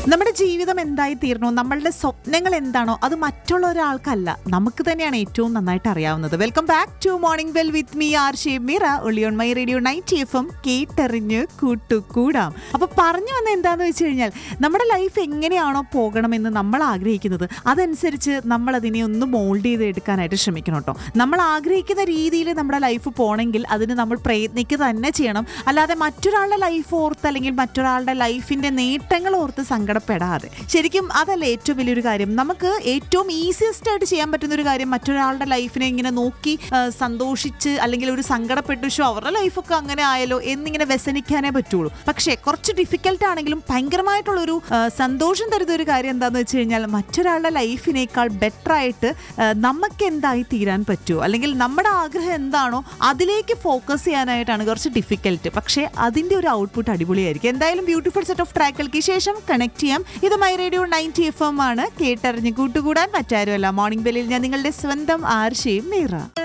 നമ്മുടെ ജീവിതം എന്തായി തീരണോ നമ്മളുടെ സ്വപ്നങ്ങൾ എന്താണോ അത് മറ്റുള്ള ഒരാൾക്കല്ല നമുക്ക് തന്നെയാണ് ഏറ്റവും നന്നായിട്ട് അറിയാവുന്നത് welcome back to morning well with me R J Mira ഒളിയോൺ my radio night F M കേട്ടെറിഞ്ഞ് കൂട്ടുകൂടാം അപ്പൊ പറഞ്ഞു വന്ന എന്താന്ന് വെച്ച് കഴിഞ്ഞാൽ നമ്മുടെ ലൈഫ് എങ്ങനെയാണോ പോകണമെന്ന് നമ്മൾ ആഗ്രഹിക്കുന്നത് അതനുസരിച്ച് നമ്മൾ അതിനെ ഒന്ന് മോൾഡ് ചെയ്ത് എടുക്കാനായിട്ട് ശ്രമിക്കണം കേട്ടോ നമ്മൾ ആഗ്രഹിക്കുന്ന രീതിയിൽ നമ്മുടെ ലൈഫ് പോകണമെങ്കിൽ അതിന് നമ്മൾ പ്രയത്നിക്കുക തന്നെ ചെയ്യണം അല്ലാതെ മറ്റൊരാളുടെ ലൈഫ് ഓർത്ത് അല്ലെങ്കിൽ മറ്റൊരാളുടെ ലൈഫിന്റെ നേട്ടങ്ങൾ ഓർത്ത് സങ്കടപ്പെടാതെ ശരിക്കും അതല്ല ഏറ്റവും വലിയൊരു കാര്യം നമുക്ക് ഏറ്റവും ഈസിയസ്റ്റ് ആയിട്ട് ചെയ്യാൻ പറ്റുന്ന ഒരു കാര്യം മറ്റൊരാളുടെ ലൈഫിനെ ഇങ്ങനെ നോക്കി ആ, സന്തോഷിച്ച് അല്ലെങ്കിൽ ഒരു സങ്കടപ്പെട്ടു ഷോ അവരുടെ ലൈഫൊക്കെ അങ്ങനെ ആയല്ലോ എന്നിങ്ങനെ വ്യസനിക്കാനേ പറ്റുള്ളൂ പക്ഷേ കുറച്ച് ഡിഫിക്കൽട്ട് ആണെങ്കിലും ഭയങ്കരമായിട്ടുള്ളൊരു ആ, സന്തോഷം തരുന്ന ഒരു കാര്യം എന്താണെന്ന് വെച്ച് കഴിഞ്ഞാൽ മറ്റൊരാളുടെ ലൈഫിനേക്കാൾ ബെറ്റർ ആയിട്ട് ആ, നമുക്ക് എന്തായി തീരാൻ പറ്റുമോ അല്ലെങ്കിൽ നമ്മുടെ ആഗ്രഹം എന്താണോ അതിലേക്ക് ഫോക്കസ് ചെയ്യാനായിട്ടാണ് കുറച്ച് ഡിഫിക്കൽട്ട് പക്ഷേ അതിന്റെ ഒരു ഔട്ട്പുട്ട് അടിപൊളിയായിരിക്കും എന്തായാലും ബ്യൂട്ടിഫുൾ സെറ്റ് ഓഫ് ട്രാക്കുകൾക്ക് ശേഷം കണക്ട് ചെയ്യാം ഇത് my radio ninety F M ആണ് കേട്ടറിഞ്ഞ് കൂട്ടുകൂടാൻ മറ്റാരുമല്ല മോർണിംഗ് ബെല്ലിൽ ഞാൻ നിങ്ങളുടെ സ്വന്തം ആർഷയും മീറ